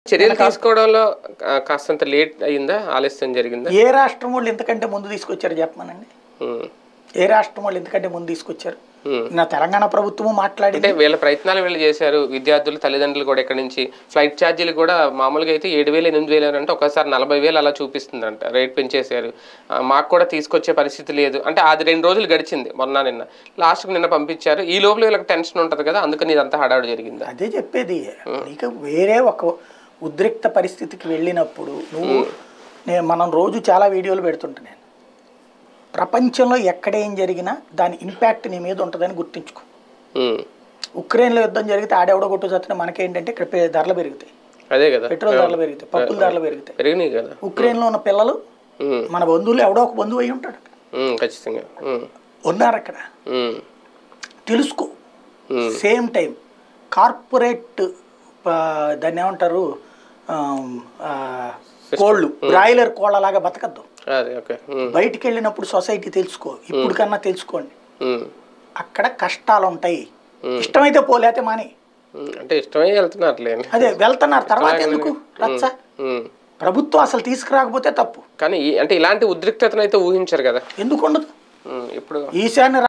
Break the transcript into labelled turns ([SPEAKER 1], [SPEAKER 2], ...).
[SPEAKER 1] చర్యలు తీసుకోవడంలో ఆ, కాస్తంత లేట్ అయిందా ఆలస్యం జరిగిందా
[SPEAKER 2] ఏ రాష్ట్రం వాళ్ళు ఇంతకంటే ముందు తీసుకొచ్చారు చెప్పమనండి
[SPEAKER 1] ఉమ్.
[SPEAKER 2] ఏ రాష్ట్రం వాళ్ళు ఇంతకంటే ముందు తీసుకొచ్చారు
[SPEAKER 1] ఉమ్.
[SPEAKER 2] నా తెలంగాణ ప్రభుత్వము మాట్లాడింది
[SPEAKER 1] అంటే వీళ్ళ ప్రయత్నాలు వీళ్ళు చేశారు విద్యార్థులు తల్లిదండ్రులు కూడా ఇక్కడ నుంచి ఫ్లైట్ ఛార్జీలు కూడా మామూలుగా అయితే ఏడు వేలు ఎనిమిది వేలు అంటే ఒకసారి నలభై వేలు అలా చూపిస్తుందంట రేట్ పెంచేశారు ఆ, మాకు కూడా తీసుకొచ్చే పరిస్థితి లేదు అంటే అది రెండు రోజులు గడిచింది మొన్న నిన్న లాస్ట్కి నిన్న పంపించారు ఈ లోపల వీళ్ళకి టెన్షన్ ఉంటుంది కదా అందుకని ఇదంతా హడావుడి జరిగిందా
[SPEAKER 2] అదే చెప్పేది నీకు వేరే ఒక ఉద్రిక్త పరిస్థితికి వెళ్ళినప్పుడు నువ్వు నేను మనం రోజు చాలా వీడియోలు పెడుతుంటా నేను ప్రపంచంలో ఎక్కడ ఏం జరిగినా దాని ఇంపాక్ట్ నీ మీద ఉంటుందని గుర్తుంచుకో
[SPEAKER 1] ఉమ్.
[SPEAKER 2] ఉక్రెయిన్లో యుద్ధం జరిగితే ఆడెవడో కొట్టు చచ్చిన మనకేంటంటే ఇక్కడ పె- ధరలు పెరుగుతాయి
[SPEAKER 1] అదే కదా
[SPEAKER 2] పెట్రోల్ ధరలు పెరుగుతాయి పప్పుల ధరలు పెరుగుతాయి
[SPEAKER 1] పెరిగినాయి కదా
[SPEAKER 2] ఉక్రెయిన్లో ఉన్న పిల్లలు
[SPEAKER 1] ఉమ్.
[SPEAKER 2] మన బంధువులు ఎవడో ఒక బంధువు అయి ఉంటాడు
[SPEAKER 1] ఉమ్, ఖచ్చితంగా ఉమ్.
[SPEAKER 2] ఉన్నారు అక్కడ
[SPEAKER 1] ఉమ్.
[SPEAKER 2] తెలుసుకో
[SPEAKER 1] ఉమ్.
[SPEAKER 2] సేమ్ టైం కార్పొరేట్ ఆ, దాన్ని ఏమంటారు ఆమ్, ఆ, కోళ్ళు బ్రాయిలర్ కోళ్ళలాగా బతకద్దు
[SPEAKER 1] అదే ఓకే ఉమ్.
[SPEAKER 2] బయటికి వెళ్ళినప్పుడు సొసైటీ తెలుసుకో ఇప్పుడు కన్నా తెలుసుకోండి
[SPEAKER 1] ఉమ్.
[SPEAKER 2] అక్కడ కష్టాలు ఉంటాయి ఇష్టమైతే పోలేతే మాని
[SPEAKER 1] ఉమ్. అంటే ఇష్టమే వెళ్తున్నట్లే
[SPEAKER 2] అదే వెళ్తున్నారు తర్వాత ఎందుకు రచ్చ
[SPEAKER 1] ఉమ్.
[SPEAKER 2] ప్రభుత్వం అసలు తీసుకురాకపోతే తప్పు
[SPEAKER 1] కానీ ఈ- అంటే ఇలాంటి ఉద్రిక్తతను అయితే ఊహించారు కదా
[SPEAKER 2] ఎందుకు ఉండదు
[SPEAKER 1] ఉమ్, ఇప్పుడు
[SPEAKER 2] ఈశాన్య